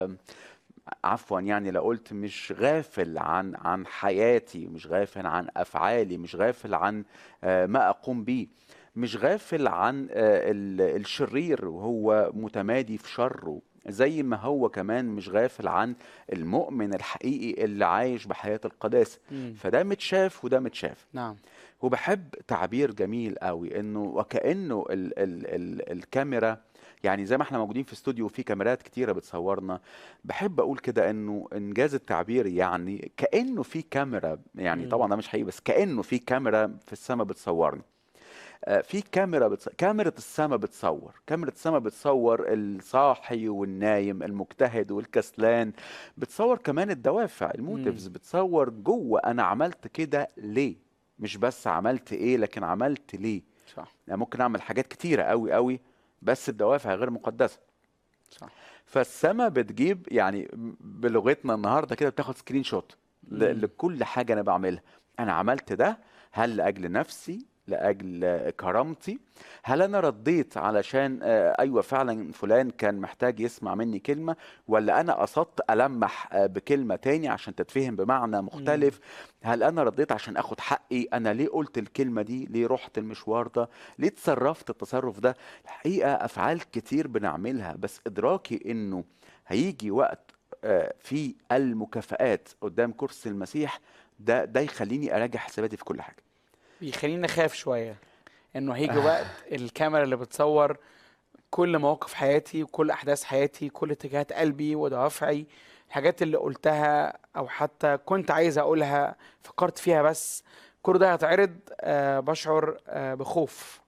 عفوا يعني لو قلت مش غافل عن عن حياتي مش غافل عن افعالي مش غافل عن آه، ما اقوم بيه مش غافل عن آه، ال- الشرير وهو متمادي في شره زي ما هو كمان مش غافل عن المؤمن الحقيقي اللي عايش بحياة القداسة مم. فده متشاف وده متشاف نعم وبحب تعبير جميل قوي انه وكانه ال ال ال الكاميرا يعني زي ما احنا موجودين في استوديو وفي كاميرات كتيره بتصورنا بحب اقول كده انه انجاز التعبير يعني كانه في كاميرا يعني مم. طبعا ده مش حقيقي بس كانه في كاميرا في السماء بتصورني آه، في كاميرا بتص... كاميرا السماء بتصور كاميرا السماء بتصور الصاحي والنايم المجتهد والكسلان بتصور كمان الدوافع الموتيفز بتصور جوه انا عملت كده ليه مش بس عملت ايه لكن عملت ليه صح يعني ممكن اعمل حاجات كتيرة قوي قوي بس الدوافع غير مقدسة صح فالسما بتجيب يعني بلغتنا النهارده كده بتاخد سكرين شوت ل- مم. لكل حاجه انا بعملها انا عملت ده هل لاجل نفسي لاجل آه، كرامتي هل انا رديت علشان آه، ايوه فعلا فلان كان محتاج يسمع مني كلمه ولا انا قصدت المح آه، بكلمه تاني عشان تتفهم بمعنى مختلف هل انا رديت عشان اخد حقي انا ليه قلت الكلمه دي ليه رحت المشوار ده ليه اتصرفت التصرف ده الحقيقه افعال كتير بنعملها بس ادراكي انه هيجي وقت آه، في المكافآت قدام كرسي المسيح ده ده يخليني اراجع حساباتي في كل حاجه بيخليني اخاف شويه انه هيجي وقت الكاميرا اللي بتصور كل مواقف حياتي وكل احداث حياتي كل اتجاهات قلبي ودوافعي الحاجات اللي قلتها او حتى كنت عايز اقولها فكرت فيها بس كل ده هيتعرض آه بشعر آه بخوف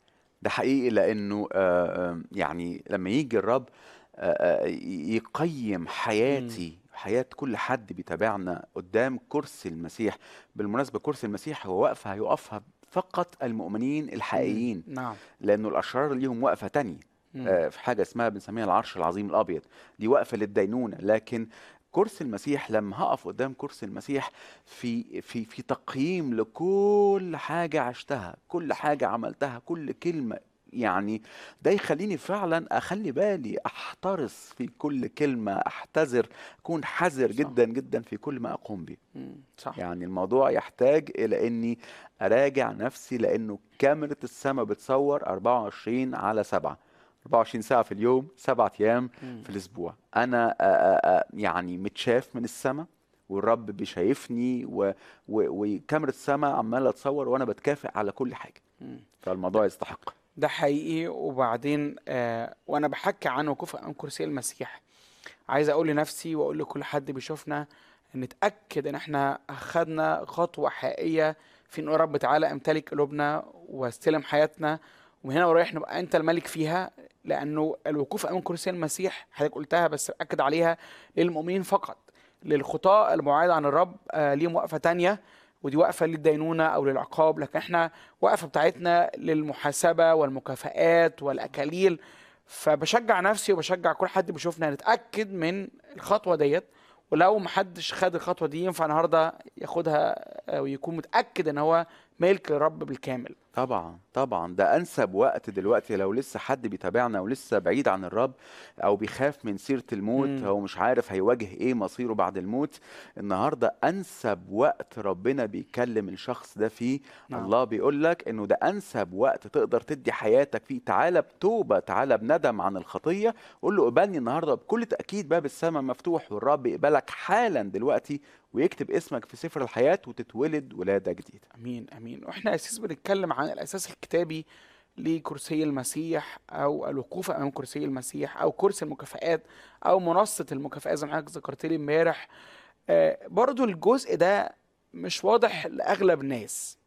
ده حقيقي لانه آه، آه، يعني لما يجي الرب آه، آه، يقيم حياتي حياة كل حد بيتابعنا قدام كرسي المسيح بالمناسبة كرسي المسيح هو وقفة هيقفها فقط المؤمنين الحقيقيين نعم لأنه الأشرار ليهم وقفة تانية مم. آه، في حاجة اسمها بنسميها العرش العظيم الأبيض دي وقفة للدينونة لكن كرسي المسيح لما هقف قدام كرسي المسيح في في في تقييم لكل حاجة عشتها كل حاجة عملتها كل كلمة يعني ده يخليني فعلا اخلي بالي احترس في كل كلمة احتذر اكون حذر صح. جدا جدا في كل ما اقوم به مم. صح يعني الموضوع يحتاج الى اني اراجع نفسي لانه كاميرا السماء بتصور 24 على 7 24 ساعة في اليوم سبعة ايام مم. في الاسبوع انا آه، آه، آه، يعني متشاف من السماء والرب بيشايفني و- و- وكاميرا السماء عمالة تصور وانا بتكافئ على كل حاجة مم. فالموضوع يستحق ده حقيقي وبعدين آه وانا بحكي عن وقوف امام كرسي المسيح عايز اقول لنفسي واقول لكل حد بيشوفنا نتاكد ان احنا اخدنا خطوه حقيقيه في ان رب تعالى امتلك قلوبنا واستلم حياتنا ومن هنا ورايح نبقى انت الملك فيها لانه الوقوف امام كرسي المسيح حضرتك قلتها بس اكد عليها للمؤمنين فقط للخطاة المعاد عن الرب آه ليهم وقفه تانية ودي وقفه للدينونه او للعقاب لكن احنا وقفه بتاعتنا للمحاسبه والمكافآت والاكاليل فبشجع نفسي وبشجع كل حد بيشوفنا نتاكد من الخطوه ديت ولو محدش خد الخطوه دي ينفع النهارده ياخدها آه، ويكون متاكد ان هو ملك للرب بالكامل طبعا طبعا ده انسب وقت دلوقتي لو لسه حد بيتابعنا ولسه بعيد عن الرب او بيخاف من سيرة الموت مم. او مش عارف هيواجه ايه مصيره بعد الموت النهارده انسب وقت ربنا بيكلم الشخص ده فيه نعم. الله بيقول لك انه ده انسب وقت تقدر تدي حياتك فيه تعالى بتوبة تعالى بندم عن الخطية قول له قبلني النهارده بكل تأكيد باب السماء مفتوح والرب يقبلك حالا دلوقتي ويكتب اسمك في سفر الحياة وتتولد ولادة جديدة امين امين واحنا اساس بنتكلم عن الاساس الكتابي لكرسي المسيح او الوقوف امام كرسي المسيح او كرسي المكافآت او منصه المكافآت زي ما حضرتك ذكرت لي امبارح آه برضو الجزء ده مش واضح لاغلب الناس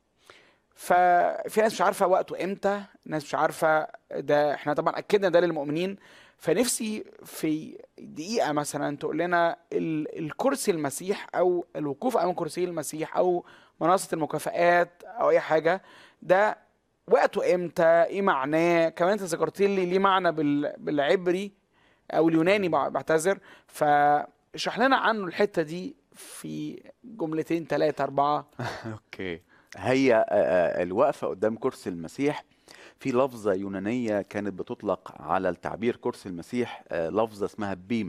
ففي ناس مش عارفه وقته امتى ناس مش عارفه ده احنا طبعا اكدنا ده للمؤمنين فنفسي في دقيقه مثلا تقول لنا ال- الكرسي المسيح او الوقوف امام كرسي المسيح او منصه المكافآت او اي حاجه ده وقته امتى ايه معناه كمان انت ذكرت لي ليه معنى بال- بالعبري او اليوناني بع- بعتذر فاشرح لنا عنه الحته دي في جملتين ثلاثه اربعه اوكي هي آه، آه، الوقفة قدام كرسي المسيح في لفظة يونانية كانت بتطلق على التعبير كرسي المسيح آه، لفظة اسمها بيما